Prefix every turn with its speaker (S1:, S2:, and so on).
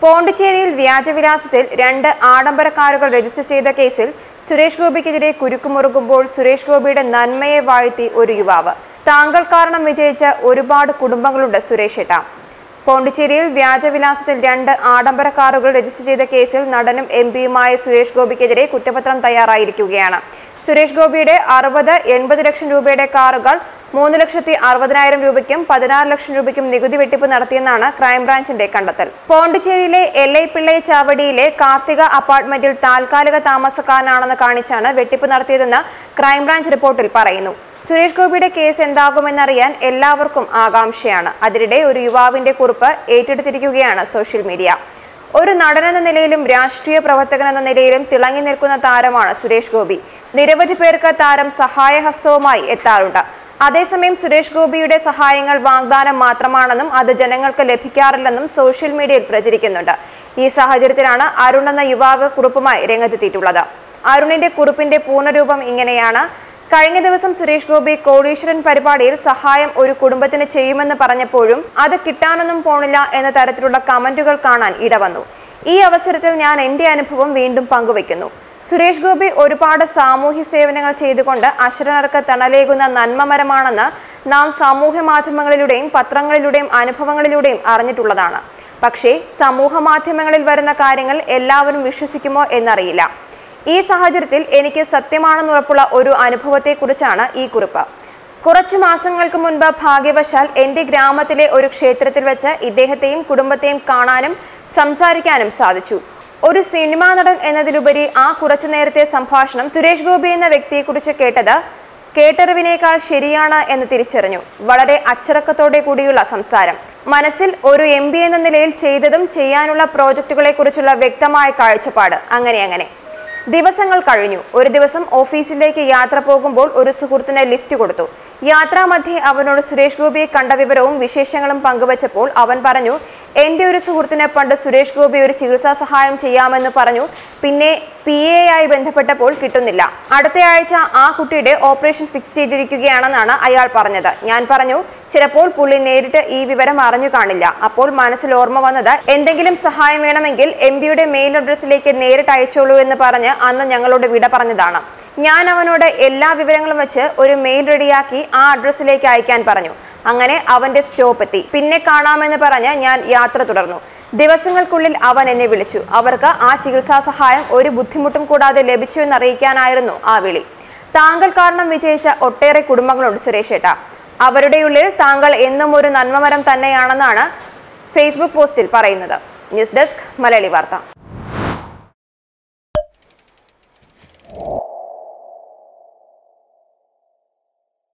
S1: പോണ്ടിച്ചേരിയിൽ വ്യാജവിലാസത്തിൽ രണ്ട് ആഡംബര കാറുകൾ രജിസ്റ്റർ ചെയ്ത കേസിൽ സുരേഷ് ഗോപിക്കെതിരെ കുരുക്കുമുറുകുമ്പോൾ സുരേഷ് ഗോപിയുടെ നന്മയെ വാഴ്ത്തി ഒരു യുവാവ് താങ്കൾ കാരണം വിജയിച്ച ഒരുപാട് കുടുംബങ്ങളുണ്ട് സുരേഷ് ഏട്ട പോണ്ടിച്ചേരിയിൽ വ്യാജവിലാസത്തിൽ രണ്ട് ആഡംബര കാറുകൾ രജിസ്റ്റർ ചെയ്ത കേസിൽ നടനും എം പിയുമായ സുരേഷ് ഗോപിക്കെതിരെ കുറ്റപത്രം തയ്യാറായിരിക്കുകയാണ് സുരേഷ് ഗോപിയുടെ അറുപത് എൺപത് ലക്ഷം രൂപയുടെ കാറുകൾ മൂന്ന് ലക്ഷത്തി അറുപതിനായിരം രൂപയ്ക്കും പതിനാറ് ലക്ഷം രൂപയ്ക്കും നികുതി വെട്ടിപ്പ് നടത്തിയെന്നാണ് ക്രൈംബ്രാഞ്ചിന്റെ കണ്ടെത്തൽ പോണ്ടിച്ചേരിയിലെ എൽ ഐ പിള്ളൈ ചാവടിയിലെ കാർത്തിക അപ്പാർട്ട്മെന്റിൽ താൽക്കാലിക താമസക്കാരനാണെന്ന് കാണിച്ചാണ് വെട്ടിപ്പ് നടത്തിയതെന്ന് ക്രൈംബ്രാഞ്ച് റിപ്പോർട്ടിൽ പറയുന്നു സുരേഷ് ഗോപിയുടെ കേസ് എന്താകുമെന്നറിയാൻ എല്ലാവർക്കും ആകാംക്ഷയാണ് അതിനിടെ ഒരു യുവാവിന്റെ കുറിപ്പ് ഏറ്റെടുത്തിരിക്കുകയാണ് സോഷ്യൽ മീഡിയ ഒരു നടനെന്ന നിലയിലും രാഷ്ട്രീയ പ്രവർത്തകൻ എന്ന നിലയിലും തിളങ്ങി നിൽക്കുന്ന താരമാണ് സുരേഷ് ഗോപി നിരവധി പേർക്ക് താരം സഹായഹസ്തവുമായി എത്താറുണ്ട് അതേസമയം സുരേഷ് ഗോപിയുടെ സഹായങ്ങൾ വാഗ്ദാനം മാത്രമാണെന്നും അത് ജനങ്ങൾക്ക് ലഭിക്കാറില്ലെന്നും സോഷ്യൽ മീഡിയയിൽ പ്രചരിക്കുന്നുണ്ട് ഈ സാഹചര്യത്തിലാണ് അരുൺ എന്ന യുവാവ് കുറിപ്പുമായി രംഗത്തെത്തിയിട്ടുള്ളത് അരുണിന്റെ കുറിപ്പിന്റെ പൂർണ്ണരൂപം ഇങ്ങനെയാണ് കഴിഞ്ഞ ദിവസം സുരേഷ് ഗോപി കോടീശ്വരൻ പരിപാടിയിൽ സഹായം ഒരു കുടുംബത്തിന് ചെയ്യുമെന്ന് പറഞ്ഞപ്പോഴും അത് കിട്ടാനൊന്നും പോണില്ല എന്ന തരത്തിലുള്ള കമന്റുകൾ കാണാൻ ഇടവന്നു ഈ അവസരത്തിൽ ഞാൻ എന്റെ അനുഭവം വീണ്ടും പങ്കുവയ്ക്കുന്നു സുരേഷ് ഗോപി ഒരുപാട് സാമൂഹ്യ സേവനങ്ങൾ ചെയ്തുകൊണ്ട് അശരണർക്ക് തണലേകുന്ന നന്മമരമാണെന്ന് നാം സാമൂഹ്യ മാധ്യമങ്ങളിലൂടെയും പത്രങ്ങളിലൂടെയും അനുഭവങ്ങളിലൂടെയും അറിഞ്ഞിട്ടുള്ളതാണ് പക്ഷേ സമൂഹ മാധ്യമങ്ങളിൽ വരുന്ന കാര്യങ്ങൾ എല്ലാവരും വിശ്വസിക്കുമോ എന്നറിയില്ല ഈ സാഹചര്യത്തിൽ എനിക്ക് സത്യമാണെന്നുറപ്പുള്ള ഒരു അനുഭവത്തെക്കുറിച്ചാണ് ഈ കുറിപ്പ് കുറച്ചു മാസങ്ങൾക്ക് മുൻപ് ഭാഗ്യവശാൽ എൻ്റെ ഗ്രാമത്തിലെ ഒരു ക്ഷേത്രത്തിൽ വെച്ച് ഇദ്ദേഹത്തെയും കുടുംബത്തെയും കാണാനും സംസാരിക്കാനും സാധിച്ചു ഒരു സിനിമാ നടൻ എന്നതിലുപരി ആ കുറച്ചു നേരത്തെ സംഭാഷണം സുരേഷ് ഗോപി എന്ന വ്യക്തിയെക്കുറിച്ച് കേട്ടത് കേട്ടറിവിനേക്കാൾ ശരിയാണ് എന്ന് തിരിച്ചറിഞ്ഞു വളരെ അച്ചടക്കത്തോടെ കൂടിയുള്ള സംസാരം മനസ്സിൽ ഒരു എം എന്ന നിലയിൽ ചെയ്തതും ചെയ്യാനുള്ള പ്രോജക്റ്റുകളെ കുറിച്ചുള്ള വ്യക്തമായ കാഴ്ചപ്പാട് അങ്ങനെ അങ്ങനെ ദിവസങ്ങൾ കഴിഞ്ഞു ഒരു ദിവസം ഓഫീസിലേക്ക് യാത്ര പോകുമ്പോൾ ഒരു സുഹൃത്തിന് ലിഫ്റ്റ് കൊടുത്തു യാത്രാമധ്യേ അവനോട് സുരേഷ് ഗോപിയെ കണ്ട വിവരവും വിശേഷങ്ങളും പങ്കുവച്ചപ്പോൾ അവൻ പറഞ്ഞു എൻ്റെ ഒരു സുഹൃത്തിന് പണ്ട് സുരേഷ് ഗോപി ഒരു ചികിത്സാ സഹായം ചെയ്യാമെന്ന് പറഞ്ഞു പിന്നെ പി എ ആയി ബന്ധപ്പെട്ടപ്പോൾ കിട്ടുന്നില്ല അടുത്ത ആഴ്ച ആ കുട്ടിയുടെ ഓപ്പറേഷൻ ഫിക്സ് ചെയ്തിരിക്കുകയാണെന്നാണ് അയാൾ പറഞ്ഞത് ഞാൻ പറഞ്ഞു ചിലപ്പോൾ പുള്ളി നേരിട്ട് ഈ വിവരം അറിഞ്ഞു കാണില്ല അപ്പോൾ മനസ്സിൽ ഓർമ്മ വന്നത് എന്തെങ്കിലും സഹായം വേണമെങ്കിൽ എം പിയുടെ മെയിൽ അഡ്രസ്സിലേക്ക് നേരിട്ട് അയച്ചോളൂ എന്ന് പറഞ്ഞ് അന്ന് ഞങ്ങളോട് വിട പറഞ്ഞതാണ് ഞാൻ അവനോട് എല്ലാ വിവരങ്ങളും വെച്ച് ഒരു മെയിൽ റെഡിയാക്കി ആ അഡ്രസ്സിലേക്ക് അയക്കാൻ പറഞ്ഞു അങ്ങനെ അവന്റെ സ്റ്റോപ്പ് എത്തി പിന്നെ കാണാമെന്ന് പറഞ്ഞ് ഞാൻ യാത്ര തുടർന്നു ദിവസങ്ങൾക്കുള്ളിൽ അവൻ എന്നെ വിളിച്ചു അവർക്ക് ആ ചികിത്സാ സഹായം ഒരു ബുദ്ധിമുട്ടും കൂടാതെ ലഭിച്ചു എന്നറിയിക്കാനായിരുന്നു ആ വിളി താങ്കൾ കാരണം വിജയിച്ച ഒട്ടേറെ കുടുംബങ്ങളുണ്ട് സുരേഷ് ഏട്ട അവരുടെ ഉള്ളിൽ താങ്കൾ എന്നും ഒരു നന്മമരം തന്നെയാണെന്നാണ് ഫേസ്ബുക്ക് പോസ്റ്റിൽ പറയുന്നത് ന്യൂസ് ഡെസ്ക് മലയാളി വാർത്ത